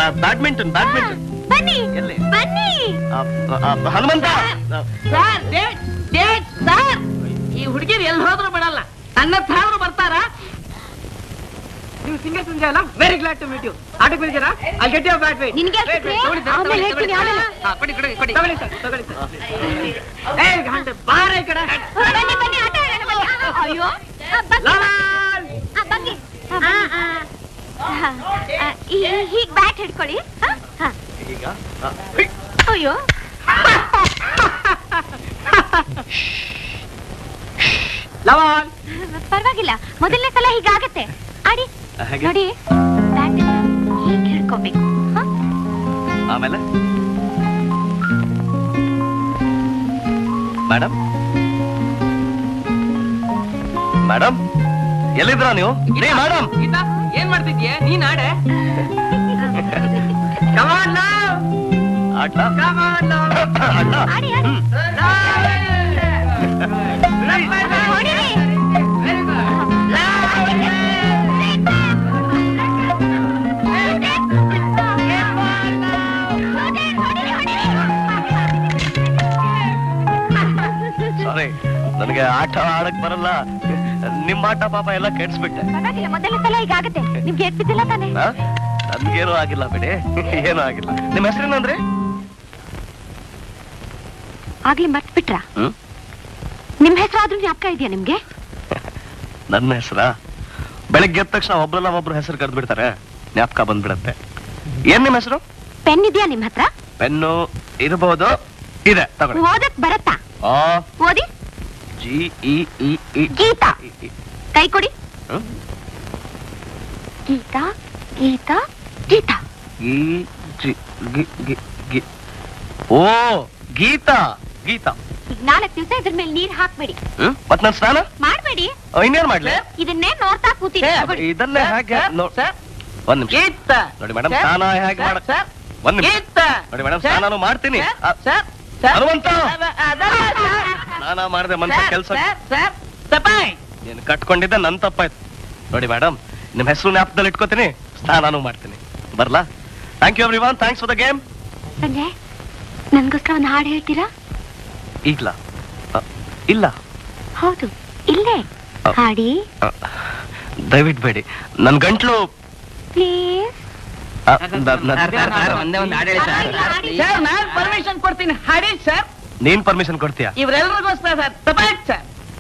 Badminton badminton ಬನ್ನಿ ಎಲ್ಲಿ? ಬನ್ನಿ ಆ, ಆ, ಹನುಮಂತ ಆ, ಸರ್ ಡೇಟ್ ಡೇಟ್ ಸರ್ ಈ ಹುಡುಗಿರು ಎಲ್ಲಿ ಹೋದ್ರು ಬಿಡಲ್ಲ ನನ್ನ ಹತ್ರ ಬರ್ತಾರ ನೀವು ಸಿಂಗಲ್ ಸಂಜೆ ಅಲ್ಲ very glad to meet you ಆಟಕ್ಕೆ ಬಂದಿದ್ದೀರಾ ಅಲ್ಲಿ ಗೆಟ್ ಬ್ಯಾಟ್ ವೇ ನಿನ್ಗೆ ಯಾಕೆ ಸಿಕ್ರೆ? ಆಮೇಲೆ ಹೇಳ್ತೀನಿ, ಆಮೇಲೆ. ಕೊಡಿ ಕೊಡಿ ಕೊಡಿ ತಗೊಳ್ಳಿ ಸರ್ ತಗೊಳ್ಳಿ ಸರ್ ಏ ಗಂಟೆ ಬಾರ ಈ ಕಡೆ ಬನ್ನಿ ಬನ್ನಿ ಆಟ ಆಡೋಣ ಬನ್ನಿ. ಅಯ್ಯೋ ಆ, ಬಗ್ಗಿ. ಲಾಲ್. ಆ, ಬಗ್ಗಿ. ಆ, ಆ. ಆ, ಆ, ಈ- ಹೀಗ್ ಬ್ಯಾಟ್ ಹಿಡ್ಕೊಳ್ಳಿ ಆ, ಆ. ಈಗ ಆ, ಹೈ. ಅಯ್ಯೋ ಲವಾಲ್ ಪರವಾಗಿಲ್ಲ ಮೊದಲನೇ ಸಲ ಹೀಗಾಗತ್ತೆ ಆಡಿ ಹಾಗೆ? ನೋಡಿ ಬ್ಯಾಟ್ ಹೀಗೆ ಹಿಡ್ಕೋಬೇಕು ಹ? ಆಮೇಲೆ ಮೇಡಮ್ ಮೇಡಮ್ ಎಲ್ಲಿದ್ರ ನೀವು ರೀ ಮೇಡಮ್ ಗೀತಾ ಏನ್ ಮಾಡ್ತಿದ್ಯೆ ನೀನ್ ಆಡೆ ಕಮಾನ್ ಲವ್ ಆಟ ಕಮಾನ್ ಲವ್ ಆಟ ಆಡಿ ಆಡಿ ಹೊಡಿರಿ. ಹೊಡಿರಿ, ಹೊಡಿರಿ. ಸಾರಿ ನನಗೆ ಆಟ ಆಡಕ್ ಬರಲ್ಲ ನಿಮ್ಮ ಆಟ ಪಾಪ ಎಲ್ಲ ಕೆಡ್ಸ್ಬಿಟ್ಟೆ ಪರವಾಗಿಲ್ಲ ಮೊದಲನೇ ಸಲ ಹೀಗಾಗತ್ತೆ ನಿಮ್ಗೆ ಎದ್ಬಿದ್ದಿಲ್ಲ ತಾನೆ ಆ? ನನ್ಗೇನು ಆಗಿಲ್ಲ ಬಿಡಿ ಏನೂ ಆಗಿಲ್ಲ ನಿಮ್ಮ ಹೆಸರೇನಂದ್ರಿ ಆಗ್ಲಿ ಮರ್ತ್ ಬಿಟ್ರ ಹ್ಮ್ ನಿಮ್ ಹೆಸರಾದ್ರೂ ಜ್ಞಾಪಕ ಇದೆಯಾ ನಿಮ್ಗೆ ನನ್ನ ಹೆಸರಾ ಬೆಳಗ್ಗೆ ಎದ್ದ ತಕ್ಷಣ ಒಬ್ರಲ್ಲ ಒಬ್ರು ಹೆಸರು ಕರೆದು ಬಿಡ್ತಾರೆ ಜ್ಞಾಪಕ ಬಂದ್ಬಿಡತ್ತೆ ಏನ್ ನಿಮ್ಮ ಹೆಸರು ಪೆನ್ ಇದೆಯಾ ನಿಮ್ ಹತ್ರ ಪೆನ್ನು ಇರಬಹುದು ಇದೆ ತಗೊಳ್ಳಿ ಓದಕ್ ಬರತ್ತಾ ಆ ಓದಿ ಜಿ ಇ ಇ ಇ ಗೀತಾ ಇ, ಇ. ಕೈ ಕೊಡಿ ಹ್ಮ್? ಗೀತಾ ಗೀತಾ ಗೀತಾ ಈ ಜಿ ಗಿ ಗಿ ಗಿ ಓ ಗೀತಾ ಗೀತಾ ಈಗ ನಾಲ್ಕು ದಿವಸ ಇದ್ರ ಮೇಲೆ ನೀರ್ ಹಾಕ್ಬೇಡಿ ಹ್ಮ್ ಮತ್ ನನ್ ಸ್ನಾನ ಮಾಡ್ಬೇಡಿ ಆ, ಇನ್ನೇನ್ ಮಾಡ್ಲಿ ಇದನ್ನೇ ನೋಡ್ತಾ ಕೂತಿರಿ ಇದನ್ನೇ ಹಾಗೆ ನೋ- ಸರ್ ಒಂದ್ ನಿಮಿಷ ಗೀತಾ ನೋಡಿ ಮೇಡಮ್ ಸರ್, ಸ್ನಾನ ಹೇಗೆ ಮಾಡ ಸರ್ ಒಂದ್ ನಿಮಿಷ ಗೀತಾ ನೋಡಿ ಮೇಡಮ್ ಸರ್, ಸ್ನಾನನು ಮಾಡ್ತೀನಿ ಆ, ಸರ್ ಸರ್ ಹನುಮಂತ ಅದ- ಅದಲ್ಲ ಸರ್. ಸ್ನಾನ ಮಾಡ್ದೆ ಮನ್ಸ ಸರ್, ಕೆಲ್ಸ ಸರ್, ಸರ್, ತಪಾಯ್. ನೀನು ಕಟ್ಕೊಂಡಿದ್ದೆ ನನ್ ತಪ್ಪಾಯ್ತು ನೋಡಿ ಮೇಡಮ್ ನಿಮ್ ಹೆಸರು ಜ್ಞಾಪಕದಲ್ಲಿ ಇಟ್ಕೋತೀನಿ ಸ್ನಾನನು ಮಾಡ್ತೀನಿ ಬರ್ಲಾ thank you everyone thanks for the game Sanjay ನನ್ಗೋಸ್ಕರ ಒಂದು ಹಾಡು ಹೇಳ್ತೀರಾ ಈಗ್ಲ ಆ, ಇಲ್ಲ ಹೌದು ಇಲ್ಲೇ ಅ- ಹಾಡಿ ಆ, ದಯವಿಟ್ಟು ಬೇಡಿ ನನ್ ಗಂಟ್ಲು ಪ್ಲೀಸ್ ಆ, ನ- ನ- ಸರ್ ನಾನ್ ಪರ್ಮಿಷನ್ ಕೊಡ್ತೀನಿ ಹಾಡಿ ಸರ್ ನೀನ್ ಪರ್ಮಿಷನ್ ಕೊಡ್ತೀಯಾ ಇವ್ರೆಲ್ರಿಗೋಸ್ಕರ ಸರ್ ತಪಾಯ್ ಸರ್